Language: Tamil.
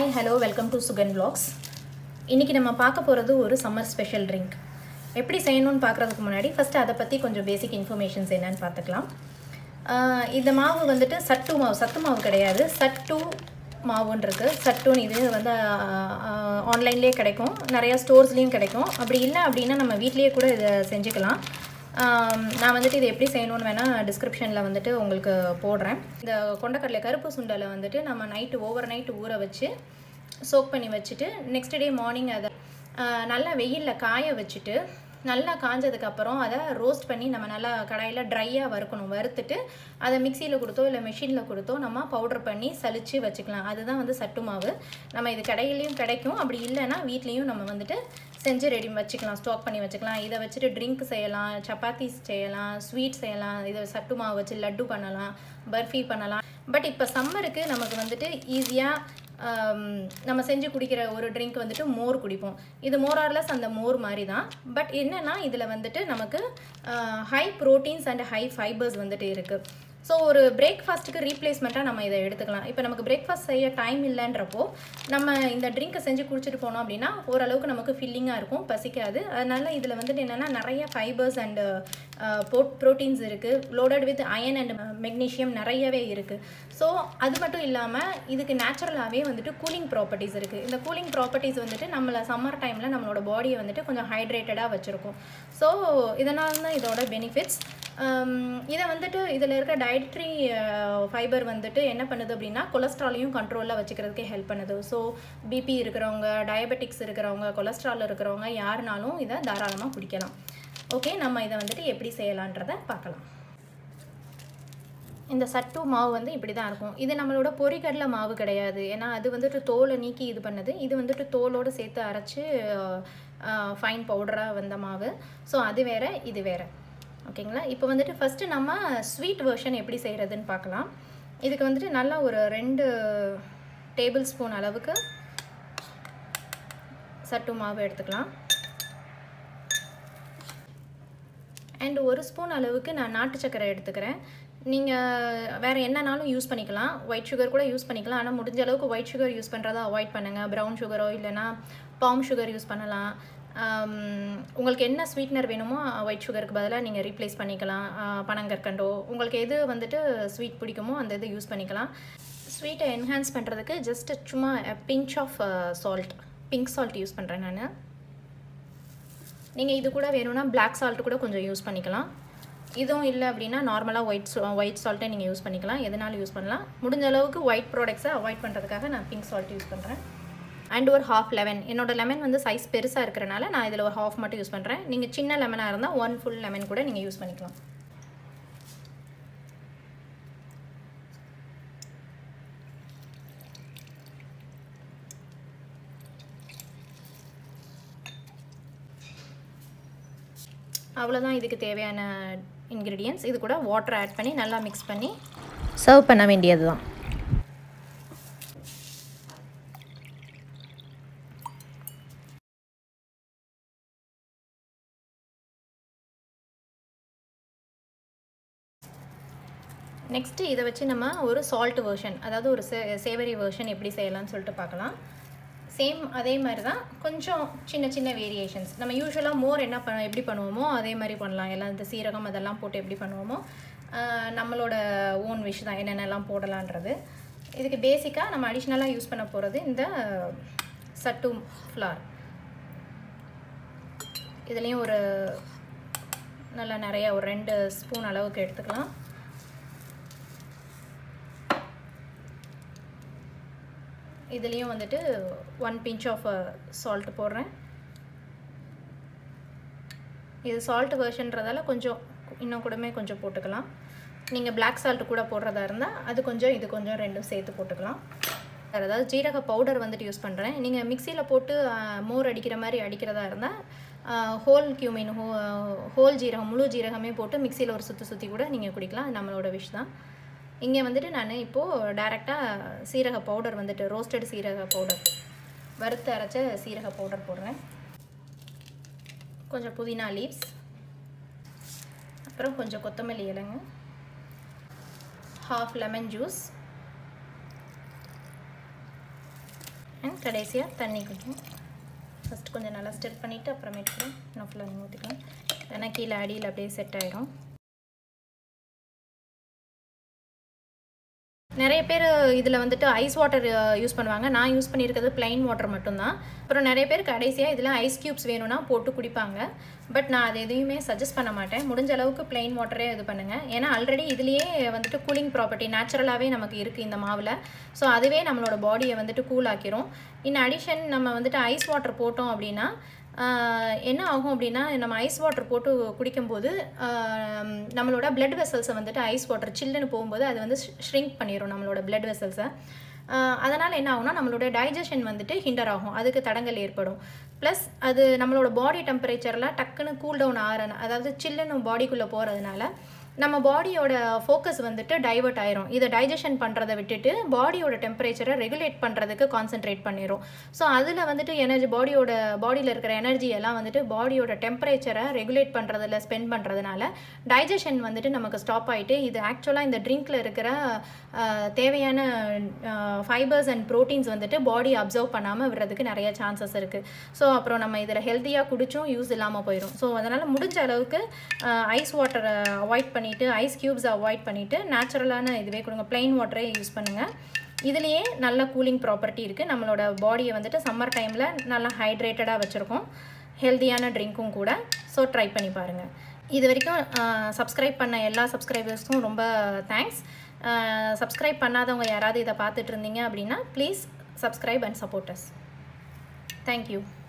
hi hello welcome to Sugan vlogs இன்றைக்கி நம்ம பார்க்க போகிறது ஒரு சம்மர் ஸ்பெஷல் ட்ரிங்க் எப்படி செய்யணும்னு பார்க்குறதுக்கு முன்னாடி ஃபஸ்ட்டு அதை பற்றி கொஞ்சம் பேசிக் இன்ஃபர்மேஷன்ஸ் என்னன்னு பார்த்துக்கலாம் ஆஹ் இந்த மாவு வந்துட்டு சட்டு மாவு சத்து மாவு கிடையாது சட்டு மாவுன்னு இருக்குது சட்டுன்னு இது வந்து ஆன்லைன்லேயே கிடைக்கும் நிறையா ஸ்டோர்ஸ்லேயும் கிடைக்கும் அப்படி இல்லை அப்படின்னா நம்ம வீட்லேயே கூட இதை செஞ்சுக்கலாம் ஆம், நான் வந்துட்டு இது எப்படி செய்யணும்னு வேணால் டிஸ்கிரிப்ஷனில் வந்துட்டு உங்களுக்கு போடுறேன் இந்த கொண்டக்கடலை கருப்பு சுண்டலை வந்துட்டு நம்ம நைட்டு ஓவர் நைட் ஊற வச்சு சோக் பண்ணி வச்சுட்டு நெக்ஸ்ட் டே மார்னிங் அதை ஆ, நல்லா வெயிலில் காய வச்சுட்டு நல்லா காஞ்சதுக்கப்புறம் அதை ரோஸ்ட் பண்ணி நம்ம நல்லா கடாயில் ட்ரையாக வறுக்கணும் வறுத்துட்டு அதை மிக்சியில் கொடுத்தோ இல்லை மிஷினில் கொடுத்தோ நம்ம பவுடர் பண்ணி சலிச்சு வச்சுக்கலாம் அதுதான் வந்து சட்டு மாவு நம்ம இது கடையிலையும் கிடைக்கும் அப்படி இல்லைன்னா வீட்லேயும் நம்ம வந்துட்டு செஞ்சு ரெடி வச்சுக்கலாம் ஸ்டாக் பண்ணி வச்சுக்கலாம் இதை வச்சுட்டு ட்ரிங்க் செய்யலாம் சப்பாத்தி செய்யலாம் ஸ்வீட் செய்யலாம் இதை சட்டு மாவு வச்சு லட்டு பண்ணலாம் பர்ஃபி பண்ணலாம் பட் இப்போ சம்மருக்கு நமக்கு வந்துட்டு ஈஸியாக நம்ம செஞ்சு குடிக்கிற ஒரு ட்ரிங்க் வந்துட்டு மோர் குடிப்போம் இது மோரார்லஸ் அந்த மோர் மாதிரி தான் பட் என்னென்னா இதில் வந்துட்டு நமக்கு high proteins and high fibres வந்துட்டு இருக்குது ஸோ ஒரு பிரேக்ஃபாஸ்ட்டுக்கு ரீப்ளேஸ்மெண்ட்டாக நம்ம இதை எடுத்துக்கலாம் இப்போ நமக்கு பிரேக்ஃபாஸ்ட் செய்ய டைம் இல்லைன்றப்போ நம்ம இந்த ட்ரிங்க்கை செஞ்சு குடிச்சிட்டு போனோம் அப்படின்னா ஓரளவுக்கு நமக்கு ஃபில்லிங்காக இருக்கும் பசிக்காது அதனால இதில் வந்துட்டு என்னென்னா நிறைய ஃபைபர்ஸ் அண்டு ப்ரோட்டீன்ஸ் இருக்குது loaded with iron and magnesium நிறையவே இருக்குது ஸோ அது மட்டும் இல்லாமல் இதுக்கு நேச்சுரலாகவே வந்துட்டு கூலிங் ப்ராப்பர்ட்டிஸ் இருக்குது இந்த கூலிங் ப்ராப்பர்ட்டிஸ் வந்துட்டு நம்மளை சம்மர் டைமில் நம்மளோட பாடியை வந்துட்டு கொஞ்சம் ஹைட்ரேட்டடாக வச்சுருக்கும் ஸோ இதனால தான் இதோட பெனிஃபிட்ஸ் இதை வந்துட்டு இதில் இருக்க டயட்ரி ஃபைபர் வந்துட்டு என்ன பண்ணுது அப்படின்னா கொலஸ்ட்ராலையும் கண்ட்ரோலில் வச்சுக்கிறதுக்கே ஹெல்ப் பண்ணுது ஸோ பிபி இருக்கிறவங்க டயபெட்டிக்ஸ் இருக்கிறவங்க கொலஸ்ட்ரால் இருக்கிறவங்க யாருனாலும் இதை தாராளமாக குடிக்கலாம் ஓகே நம்ம இதை வந்துட்டு எப்படி செய்யலான்றதை பார்க்கலாம் இந்த சட்டு மாவு வந்து இப்படி தான் இருக்கும் இது நம்மளோட பொரிக்கடலை மாவு கிடையாது ஏன்னா அது வந்துட்டு தோலை நீக்கி இது பண்ணுது இது வந்துட்டு தோலோடு சேர்த்து அரைச்சி ஃபைன் பவுடராக வந்த மாவு ஸோ அது வேற இது வேற ஓகேங்களா இப்போ வந்துட்டு ஃபஸ்ட்டு நம்ம ஸ்வீட் வெர்ஷன் எப்படி செய்கிறதுன்னு பார்க்கலாம் இதுக்கு வந்துட்டு நல்லா ஒரு ரெண்டு டேபிள் ஸ்பூன் அளவுக்கு சட்டு மாவு எடுத்துக்கலாம் அண்ட் ஒரு ஸ்பூன் அளவுக்கு நான் நாட்டு சர்க்கரை எடுத்துக்கிறேன் நீங்கள் வேறு என்னனாலும் யூஸ் பண்ணிக்கலாம் ஒயிட் சுகர் கூட யூஸ் பண்ணிக்கலாம் ஆனால் முடிஞ்ச அளவுக்கு ஒயிட் சுகர் யூஸ் பண்ணுறதை அவாய்ட் பண்ணுங்கள் ப்ரௌன் சுகரோ இல்லைனா பாம் சுகர் யூஸ் பண்ணலாம் உங்களுக்கு என்ன ஸ்வீட்னர் வேணுமோ ஒயிட் சுகருக்கு பதிலாக நீங்கள் ரீப்ளேஸ் பண்ணிக்கலாம் பனங்கற்கண்டோ உங்களுக்கு எது வந்துட்டு ஸ்வீட் பிடிக்குமோ அந்த இது யூஸ் பண்ணிக்கலாம் ஸ்வீட்டை என்ஹான்ஸ் பண்ணுறதுக்கு ஜஸ்ட் சும்மா pinch of salt pink salt use பண்ணுறேன் நான் நீங்கள் இது கூட வேணும்னா பிளாக் சால்ட் கூட கொஞ்சம் யூஸ் பண்ணிக்கலாம் இதுவும் இல்லை அப்படின்னா நார்மலாக ஒயிட் ஒயிட் சால்ட்டை நீங்கள் யூஸ் பண்ணிக்கலாம் எதனாலும் யூஸ் பண்ணலாம் முடிஞ்ச அளவுக்கு ஒயிட் ப்ராடக்ட்ஸை அவாய்ட் பண்ணுறதுக்காக நான் பிங்க் சால்ட் யூஸ் பண்ணுறேன் அண்ட் ஒரு ஹாஃப் லெமன் என்னோட லெமன் வந்து சைஸ் பெருசாக இருக்கிறனால நான் இதில் ஒரு ஹாஃப் மட்டும் யூஸ் பண்ணுறேன் நீங்கள் சின்ன லெமனாக இருந்தால் ஒன் ஃபுல் லெமன் கூட நீங்கள் யூஸ் பண்ணிக்கலாம் அவ்வளோதான் இதுக்கு தேவையான இன்க்ரீடியன்ஸ் இது கூட வாட்டர் ஆட் பண்ணி நல்லா மிக்ஸ் பண்ணி சர்வ் பண்ண வேண்டியது தான் நெக்ஸ்ட்டு இதை வச்சு நம்ம ஒரு சால்ட் வேர்ஷன் அதாவது ஒரு சே சேவரி வேர்ஷன் எப்படி செய்யலாம்னு சொல்லிட்டு பார்க்கலாம் சேம் அதே மாதிரி தான் கொஞ்சம் சின்ன சின்ன வேரியேஷன்ஸ் நம்ம யூஸ்வலாக மோர் என்ன பண்ண எப்படி பண்ணுவோமோ அதே மாதிரி பண்ணலாம் எல்லாம் இந்த சீரகம் அதெல்லாம் போட்டு எப்படி பண்ணுவோமோ நம்மளோட ஓன் விஷ் தான் என்னென்னலாம் போடலான்றது இதுக்கு பேசிக்காக நம்ம அடிஷ்னலாக யூஸ் பண்ண போகிறது இந்த சட்டு ஃப்ளார் இதுலேயும் ஒரு நல்லா நிறைய ஒரு ரெண்டு ஸ்பூன் அளவுக்கு எடுத்துக்கலாம் இதுலேயும் வந்துட்டு ஒன் பிஞ்ச் ஆஃப் சால்ட் போடுறேன் இது சால்ட் வேர்ஷன்றதால கொஞ்சம் இன்னும் கூடமே கொஞ்சம் போட்டுக்கலாம் நீங்கள் பிளாக் சால்ட் கூட போடுறதா இருந்தால் அது கொஞ்சம் இது கொஞ்சம் ரெண்டும் சேர்த்து போட்டுக்கலாம் வேறு ஏதாவது ஜீரக பவுடர் வந்துட்டு யூஸ் பண்ணுறேன் நீங்கள் மிக்சியில் போட்டு மோர் அடிக்கிற மாதிரி அடிக்கிறதா இருந்தால் ஹோல் கியூமின் ஹோ ஹோல் ஜீரகம் முழு ஜீரகமே போட்டு மிக்சியில் ஒரு சுற்றி சுற்றி கூட நீங்கள் குடிக்கலாம் அது நம்மளோட விஷ் தான் இங்கே வந்துட்டு நான் இப்போது டேரெக்டாக சீரக பவுடர் வந்துட்டு ரோஸ்டட் சீரக பவுடர் வறுத்து அரைச்ச சீரக பவுடர் போடுறேன் கொஞ்சம் புதினா லீவ்ஸ் அப்புறம் கொஞ்சம் கொத்தமல்லி இலைங்க ஹாஃப் லெமன் ஜூஸ் அண்ட் கடைசியாக தண்ணி கொஞ்சம் ஃபஸ்ட் கொஞ்சம் நல்லா ஸ்டெப் பண்ணிவிட்டு அப்புறமேட்டு கூட நான் ஃபுல்லாக ஊற்றிக்கலாம் ஏன்னா கீழே அடியில் அப்படியே செட் ஆகிடும் நிறைய பேர் இதில் வந்துட்டு ஐஸ் வாட்டர் யூஸ் பண்ணுவாங்க நான் யூஸ் பண்ணியிருக்கிறது பிளைன் வாட்டர் மட்டும்தான் அப்புறம் நிறைய பேர் கடைசியாக இதில் ஐஸ் க்யூப்ஸ் வேணும்னா போட்டு குடிப்பாங்க பட் நான் அது எதையுமே சஜஸ்ட் பண்ண மாட்டேன் முடிஞ்ச அளவுக்கு பிளைன் வாட்டரே இது பண்ணுங்கள் ஏன்னா ஆல்ரெடி இதுலேயே வந்துட்டு கூலிங் ப்ராப்பர்ட்டி நேச்சுரலாகவே நமக்கு இருக்குது இந்த மாவில் ஸோ அதுவே நம்மளோட பாடியை வந்துட்டு கூல் ஆக்கிரும் இன் அடிஷன் நம்ம வந்துட்டு ஐஸ் வாட்டர் போட்டோம் அப்படின்னா என்ன ஆகும் அப்படின்னா நம்ம ஐஸ் வாட்டர் போட்டு குடிக்கும்போது நம்மளோட பிளட் வெசல்ஸை வந்துட்டு ஐஸ் வாட்டர் சில்லுன்னு போகும்போது அது வந்து ஷ்ரிங்க் பண்ணிடும் நம்மளோட பிளட் வெசல்ஸை அதனால் என்ன ஆகும்னா நம்மளோட டைஜஷன் வந்துட்டு ஹிண்டர் ஆகும் அதுக்கு தடங்கள் ஏற்படும் ப்ளஸ் அது நம்மளோட பாடி டெம்பரேச்சரில் டக்குன்னு கூல் டவுன் ஆகிற அதாவது சில்லுன்னு பாடிக்குள்ளே போகிறதுனால நம்ம பாடியோட ஃபோக்கஸ் வந்துட்டு டைவர்ட் ஆயிரும் இதை டைஜஷன் பண்ணுறதை விட்டுட்டு பாடியோட டெம்பரேச்சரை ரெகுலேட் பண்ணுறதுக்கு கான்சென்ட்ரேட் பண்ணிடும் ஸோ அதில் வந்துட்டு எனர்ஜி பாடியோட பாடியில் இருக்கிற எனர்ஜி எல்லாம் வந்துட்டு பாடியோட டெம்பரேச்சரை ரெகுலேட் பண்ணுறதுல ஸ்பெண்ட் பண்ணுறதுனால டைஜஷன் வந்துட்டு நமக்கு ஸ்டாப் ஆகிட்டு இது ஆக்சுவலாக இந்த ட்ரிங்க்கில் இருக்கிற தேவையான ஃபைபர்ஸ் அண்ட் ப்ரோட்டீன்ஸ் வந்துட்டு பாடி அப்சர்வ் பண்ணாமல் விடுறதுக்கு நிறைய சான்சஸ் இருக்குது ஸோ அப்புறம் நம்ம இதில் ஹெல்த்தியாக குடிச்சும் யூஸ் இல்லாமல் போயிடும் ஸோ அதனால் முடிஞ்ச அளவுக்கு ஐஸ் வாட்டரை அவாய்ட் பண்ணி பண்ணிவிட்டு ஐஸ் க்யூப்ஸ் அவாய்ட் பண்ணிவிட்டு நேச்சுரலான இதுவே கொடுங்க ப்ளைன் வாட்டரே யூஸ் பண்ணுங்கள் இதுலேயே நல்ல கூலிங் ப்ராப்பர்ட்டி இருக்குது நம்மளோட பாடியை வந்துட்டு சம்மர் டைமில் நல்லா ஹைட்ரேட்டடாக வச்சுருக்கோம் ஹெல்த்தியான ட்ரிங்க்கும் கூட ஸோ ட்ரை பண்ணி பாருங்கள் இது வரைக்கும் சப்ஸ்கிரைப் பண்ண எல்லா சப்ஸ்கிரைபர்ஸ்க்கும் ரொம்ப தேங்க்ஸ் சப்ஸ்கிரைப் பண்ணாதவங்க யாராவது இதை பார்த்துட்டு இருந்தீங்க அப்படின்னா please subscribe and support us thank you